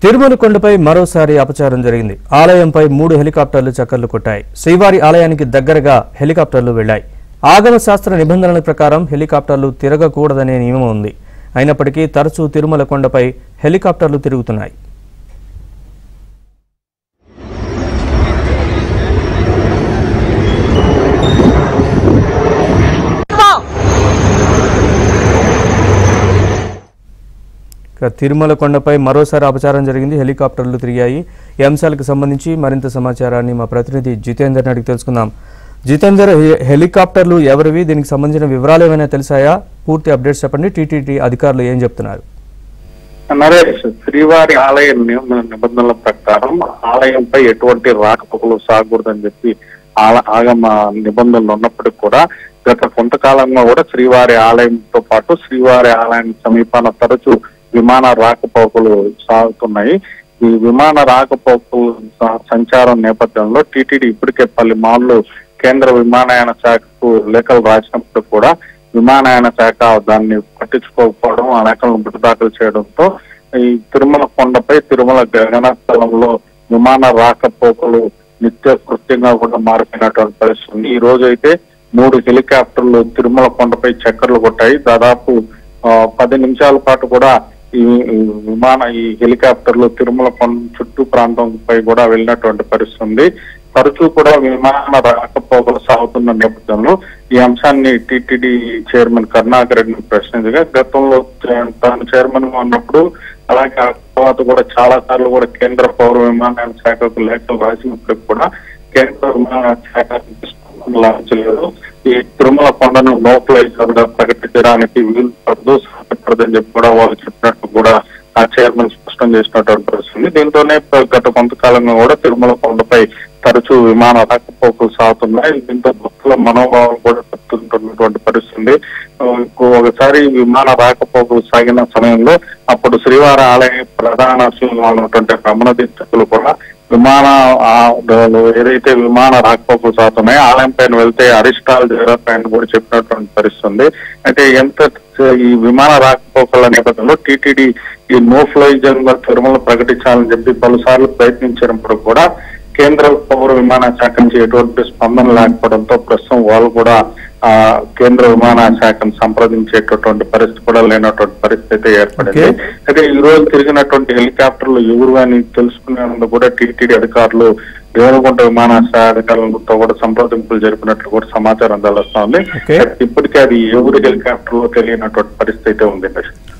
తిరుమల కొండపై మరోసారి అపచారం జరిగింది ఆలయంపై మూడు హెలికాప్టర్లు చక్కర్లు కొట్టాయి శ్రీవారి ఆలయానికి దగ్గరగా హెలికాప్టర్లు వెళ్లాయి ఆగమ శాస్త్ర నిబంధనల ప్రకారం హెలికాప్టర్లు తిరగకూడదనే నియమం ఉంది అయినప్పటికీ తరచూ తిరుమల కొండపై హెలికాప్టర్లు తిరుగుతున్నాయి ఇక తిరుమల కొండపై మరోసారి అపచారం జరిగింది హెలికాప్టర్లు తిరిగాయి ఈ అంశాలకు సంబంధించి మరింత సమాచారాన్ని మా ప్రతినిధి జితేందర్ అడిగి తెలుసుకుందాం జితేందర్ హె- హెలికాప్టర్లు ఎవరివి దీనికి సంబంధించిన వివరాలు ఏమైనా తెలిసాయా పూర్తి అప్డేట్స్ చెప్పండి టీటీడీ అధికారులు ఏం చెప్తున్నారు నరేష్ శ్రీవారి ఆలయ నియమ నిబంధనల ప్రకారం ఆలయంపై ఎటువంటి రాకపోకలు సాగకూడదని చెప్పి ఆల- ఆగమ నిబంధనలు ఉన్నప్పటికీ కూడా గత కొంతకాలంగా కూడా శ్రీవారి ఆలయంతో పాటు శ్రీవారి ఆలయానికి సమీపాన తరచూ విమాన రాకపోకలు సాగుతున్నాయి ఈ విమాన రాకపోకలు స- సంచారం నేపథ్యంలో టీటీడీ ఇప్పటికే పలు మార్లు కేంద్ర విమానయాన శాఖకు లేఖలు రాసినప్పుడు కూడా విమానయాన శాఖ దాన్ని పట్టించుకోకపోవడం ఆ లేఖలను విడుదల చేయడంతో ఈ తిరుమల కొండపై తిరుమల గగనస్థలంలో విమాన రాకపోకలు నిత్య కృత్యంగా కూడా మారిపోయినటువంటి పరిస్థితి ఉంది. ఈ రోజు అయితే మూడు హెలికాప్టర్లు తిరుమల కొండపై చక్కర్లు కొట్టాయి దాదాపు ఆ, పది నిమిషాల పాటు కూడా ఈ ఈ విమాన ఈ హెలికాప్టర్లు తిరుమల కొండ చుట్టూ ప్రాంతంపై కూడా వెళ్ళినటువంటి పరిస్థితి ఉంది తరచూ కూడా విమాన రాకపోకలు సాగుతున్న నేపథ్యంలో ఈ అంశాన్ని టిటిడి చైర్మన్ కరుణాకర్ రెడ్డిని ప్రశ్నించగా గతంలో చే- తాను చైర్మన్ గా ఉన్నప్పుడు అలాగే ఆ తర్వాత కూడా చాలా సార్లు కూడా కేంద్ర పౌర విమానయాన శాఖకు లేఖలు రాసినప్పటికి కూడా కేంద్ర విమానయాన శాఖ స్పందన లభించలేదు ఈ తిరుమల కొండను నో ఫ్లై జోన్గా ప్రకటించడానికి వీలు పడదు సాధ్యపడదని చెప్పి కూడా వాళ్ళు చెప్పినట్టు కూడా ఆ చైర్మన్ స్పష్టం చేసినటువంటి పరిస్థితి ఉంది. దీంతోనే ప- గత కొంతకాలంగా కూడా తిరుమల కొండపై తరచూ విమాన రాకపోకలు సాగుతున్నాయి దీంతో భక్తుల మనోభావం కూడా చెప్తున్నటువంటి పరిస్థితి ఉంది. ఆ, ఒకసారి విమాన రాకపోకలు సాగిన సమయంలో అప్పుడు శ్రీవారి ఆలయ ప్రధాన అర్చకులుగా ఉన్నటువంటి రమణ దీక్షకులు కూడా విమాన ఆ, ఏదైతే విమాన రాకపోకలు సాగుతున్నాయో ఆలయం పైన వెళ్తే అరిష్టాలు జరుగుతాయని కూడా చెప్పినటువంటి పరిస్థితి ఉంది అయితే ఎంత ఈ విమాన రాకపోకల నేపథ్యంలో టీటీడీ ఈ నో ఫ్లై జోన్ గా తిరుమల ప్రకటించాలని చెప్పి పలుసార్లు ప్రయత్నించినప్పుడు కూడా కేంద్ర పౌర విమాన శాఖ నుంచి ఎటువంటి స్పందన లేకపోవడంతో ప్రస్తుతం వాళ్ళు కూడా ఆ కేంద్ర విమాన శాఖను సంప్రదించేటటువంటి పరిస్థితి కూడా లేనటువంటి పరిస్థితి అయితే ఏర్పడింది Okay. అయితే ఈ రోజు తిరిగినటువంటి హెలికాప్టర్లు ఎవరు అని తెలుసుకునేందుకు కూడా టీటీడీ అధికారులు దేవరకొండ విమానాశ్రయ అధికారులతో కూడా సంప్రదింపులు జరిపినట్లు కూడా సమాచారం తెలుస్తోంది Okay. ఇప్పటికే అది ఎవరు హెలికాప్టర్ లో తెలియనటువంటి పరిస్థితి అయితే ఉంది